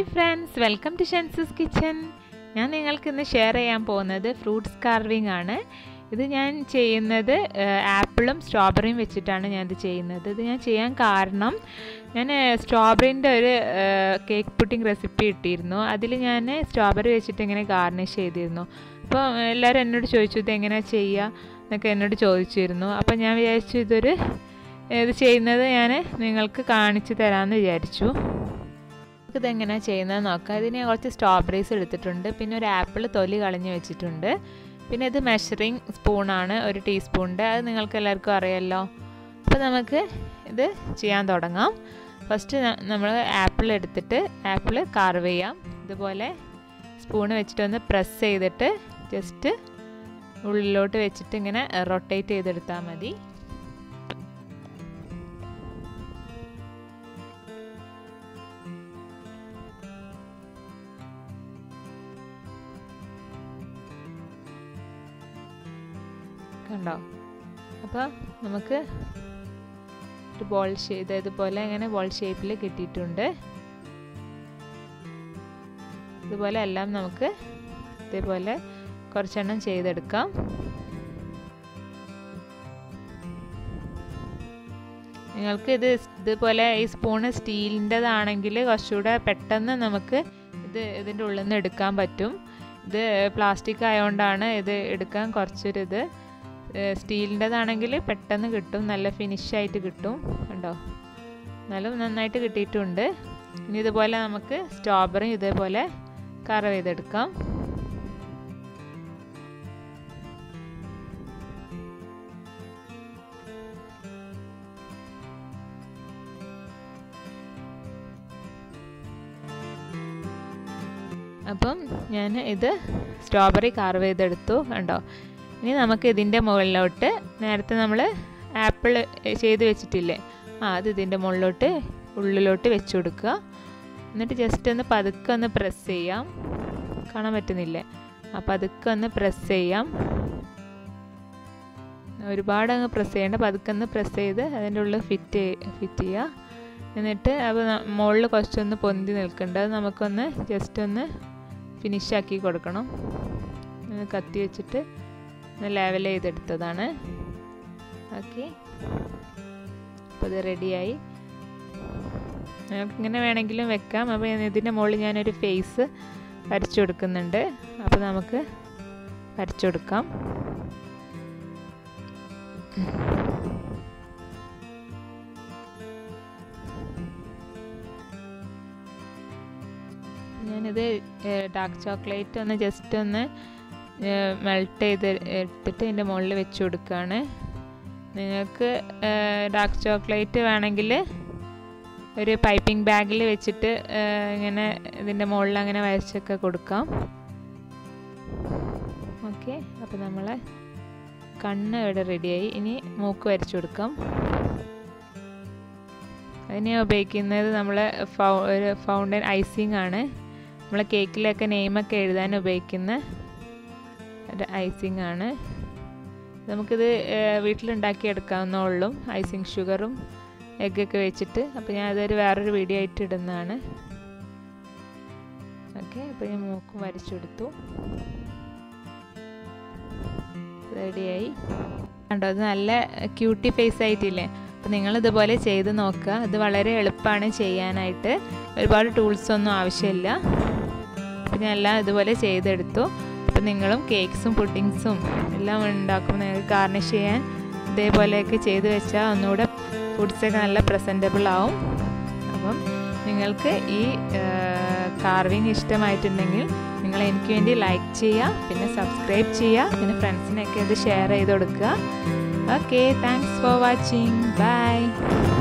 hi friends welcome to ഷെൻസസ് kitchen ഞാൻ നിങ്ങൾക്ക് ഇന്ന് ഷെയർ ചെയ്യാൻ പോകുന്നത് ഫ്രൂട്ട്സ് കാർവിംഗ് ആണ് ഇത് ഞാൻ ചെയ്യുന്നത് ആപ്പിളും സ്ട്രോബെറിയും വെച്ചിട്ടാണ് ഞാനിത് ചെയ്യുന്നത് ഇത് ഞാൻ ചെയ്യാൻ കാരണം ഞാൻ സ്ട്രോബെറിൻ്റെ ഒരു കേക്ക് പുഡിംഗ് റെസിപ്പി ഇട്ടിരുന്നു അതിൽ ഞാൻ സ്ട്രോബെറി വെച്ചിട്ട് ഇങ്ങനെ ഗാർണിഷ് ചെയ്തിരുന്നു അപ്പോൾ എല്ലാവരും എന്നോട് ചോദിച്ചു ഇത് എങ്ങനെയാണ് ചെയ്യുക എന്നൊക്കെ എന്നോട് ചോദിച്ചിരുന്നു അപ്പോൾ ഞാൻ വിചാരിച്ചു ഇതൊരു ഇത് ചെയ്യുന്നത് ഞാൻ നിങ്ങൾക്ക് കാണിച്ചു തരാമെന്ന് വിചാരിച്ചു ഇത് എങ്ങനെയാണ് ചെയ്യുന്നത് നോക്കാം ഇതിന് ഞാൻ കുറച്ച് സ്ട്രോബെറീസ് എടുത്തിട്ടുണ്ട് പിന്നെ ഒരു ആപ്പിൾ തൊലി കളഞ്ഞ് വെച്ചിട്ടുണ്ട് പിന്നെ ഇത് മെഷറിങ് സ്പൂണാണ് ഒരു ടീസ്പൂണിൻ്റെ അത് നിങ്ങൾക്ക് എല്ലാവർക്കും അറിയാമല്ലോ അപ്പോൾ നമുക്ക് ഇത് ചെയ്യാൻ തുടങ്ങാം ഫസ്റ്റ് നമ്മൾ ആപ്പിൾ എടുത്തിട്ട് ആപ്പിൾ കാർവ് ചെയ്യാം ഇതുപോലെ സ്പൂണ് വെച്ചിട്ടൊന്ന് പ്രസ് ചെയ്തിട്ട് ജസ്റ്റ് ഉള്ളിലോട്ട് വെച്ചിട്ട് ഇങ്ങനെ റൊട്ടേറ്റ് ചെയ്തെടുത്താൽ മതി കണ്ടോ അപ്പോൾ നമുക്ക് ഒരു ബോൾ ഷേപ്പ് ഇതുപോലെ ഇങ്ങനെ ബോൾ ഷേപ്പിൽ കിട്ടിയിട്ടുണ്ട് ഇതുപോലെ എല്ലാം നമുക്ക് ഇതേപോലെ കുറച്ചെണ്ണം ചെയ്തെടുക്കാം നിങ്ങൾക്ക് ഇത് ഇതുപോലെ ഈ സ്പൂണ് സ്റ്റീലിൻ്റെതാണെങ്കിൽ കുറച്ചുകൂടെ പെട്ടെന്ന് നമുക്ക് ഇത് ഇതിൻ്റെ ഉള്ളിൽ നിന്ന് എടുക്കാൻ പറ്റും ഇത് പ്ലാസ്റ്റിക് ആയതുകൊണ്ടാണ് ഇത് എടുക്കാൻ കുറച്ചൊരു ഇത് സ്റ്റീലിൻ്റെതാണെങ്കിൽ പെട്ടെന്ന് കിട്ടും നല്ല ഫിനിഷായിട്ട് കിട്ടും കണ്ടോ എന്നാലും നന്നായിട്ട് കിട്ടിയിട്ടുണ്ട് ഇനി ഇതുപോലെ നമുക്ക് സ്ട്രോബെറി ഇതേപോലെ കറവ് ചെയ്തെടുക്കാം അപ്പം ഞാൻ ഇത് സ്ട്രോബെറി കാർവ് ചെയ്തെടുത്തു കണ്ടോ ഇനി നമുക്ക് ഇതിൻ്റെ മുകളിലോട്ട് നേരത്തെ നമ്മൾ ആപ്പിൾ ചെയ്ത് വെച്ചിട്ടില്ലേ ആ അത് ഇതിൻ്റെ മുകളിലോട്ട് ഉള്ളിലോട്ട് വെച്ച് കൊടുക്കുക എന്നിട്ട് ജസ്റ്റ് ഒന്ന് പതുക്കെ ഒന്ന് പ്രസ് ചെയ്യാം കാണാൻ പറ്റുന്നില്ലേ ആ പതുക്കെ ഒന്ന് പ്രസ് ചെയ്യാം ഒരുപാട് അങ്ങ് പ്രസ് ചെയ്യേണ്ട പതുക്കെ ഒന്ന് പ്രസ് ചെയ്ത് അതിൻ്റെ ഉള്ളിൽ ഫിറ്റ് ഫിറ്റ് ചെയ്യുക എന്നിട്ട് അപ്പോൾ മുകളിൽ കുറച്ചൊന്ന് പൊന്തി നിൽക്കുന്നുണ്ട് അത് നമുക്കൊന്ന് ജസ്റ്റ് ഒന്ന് ഫിനിഷാക്കി കൊടുക്കണം കത്തി വെച്ചിട്ട് ഒന്ന് ലെവൽ ചെയ്തെടുത്തതാണ് ഓക്കെ അപ്പോൾ ഇത് റെഡിയായി നമുക്ക് ഇങ്ങനെ വേണമെങ്കിലും വെക്കാം അപ്പോൾ ഇതിൻ്റെ മുകളിൽ ഞാനൊരു ഫേസ് വരച്ചു കൊടുക്കുന്നുണ്ട് അപ്പോൾ നമുക്ക് വരച്ചു കൊടുക്കാം ഞാനിത് ഡാർക്ക് ചോക്ലേറ്റ് ഒന്ന് ജസ്റ്റ് ഒന്ന് മെൽറ്റ് ചെയ്ത് എടുത്തിട്ട് ഇതിൻ്റെ മുകളിൽ വെച്ച് കൊടുക്കുകയാണ് നിങ്ങൾക്ക് ഡാർക്ക് ചോക്ലേറ്റ് വേണമെങ്കിൽ ഒരു പൈപ്പിംഗ് ബാഗിൽ വെച്ചിട്ട് ഇങ്ങനെ ഇതിൻ്റെ മുകളിൽ അങ്ങനെ വരച്ചൊക്കെ കൊടുക്കാം ഓക്കെ അപ്പോൾ നമ്മൾ കണ്ണ് ഇവിടെ റെഡിയായി ഇനി മൂക്ക് വരച്ചു കൊടുക്കാം അതിന് ഉപയോഗിക്കുന്നത് നമ്മൾ ഫൗ ഒരു ഫൗണ്ടൻ ഐസിങ് ആണ് നമ്മൾ കേക്കിലൊക്കെ നെയിമൊക്കെ എഴുതാൻ ഉപയോഗിക്കുന്ന ഒരു ഐസിങ് ആണ് നമുക്കിത് വീട്ടിലുണ്ടാക്കി എടുക്കാവുന്ന ഉള്ളൂ ഐസിങ് ഷുഗറും എഗ്ഗൊക്കെ വെച്ചിട്ട് അപ്പോൾ ഞാൻ അതൊരു വേറൊരു വീഡിയോ ആയിട്ട് ഇടുന്നതാണ് ഓക്കെ അപ്പോൾ ഞാൻ മൂക്കും വരച്ചെടുത്തു റെഡിയായി കണ്ടോ അത് നല്ല ക്യൂട്ടി ഫേസ് ആയിട്ടില്ലേ അപ്പോൾ നിങ്ങൾ ഇതുപോലെ ചെയ്ത് നോക്കുക ഇത് വളരെ എളുപ്പമാണ് ചെയ്യാനായിട്ട് ഒരുപാട് ടൂൾസൊന്നും ആവശ്യമില്ല അപ്പോൾ ഞാൻ എല്ലാം ഇതുപോലെ ചെയ്തെടുത്തു അപ്പോൾ നിങ്ങളും കേക്ക്സും പുഡിങ്സും എല്ലാം ഉണ്ടാക്കുമ്പോൾ നിങ്ങൾക്ക് ഗാർണിഷ് ചെയ്യാൻ ഇതേപോലെയൊക്കെ ചെയ്ത് വെച്ചാൽ ഒന്നുകൂടെ ഫുഡ്സൊക്കെ നല്ല പ്രസൻറ്റബിൾ ആവും അപ്പം നിങ്ങൾക്ക് ഈ കാർവിങ് ഇഷ്ടമായിട്ടുണ്ടെങ്കിൽ നിങ്ങൾ എനിക്ക് വേണ്ടി ലൈക്ക് ചെയ്യുക പിന്നെ സബ്സ്ക്രൈബ് ചെയ്യുക പിന്നെ ഫ്രണ്ട്സിനൊക്കെ ഇത് ഷെയർ ചെയ്ത് കൊടുക്കുക okay thanks for watching by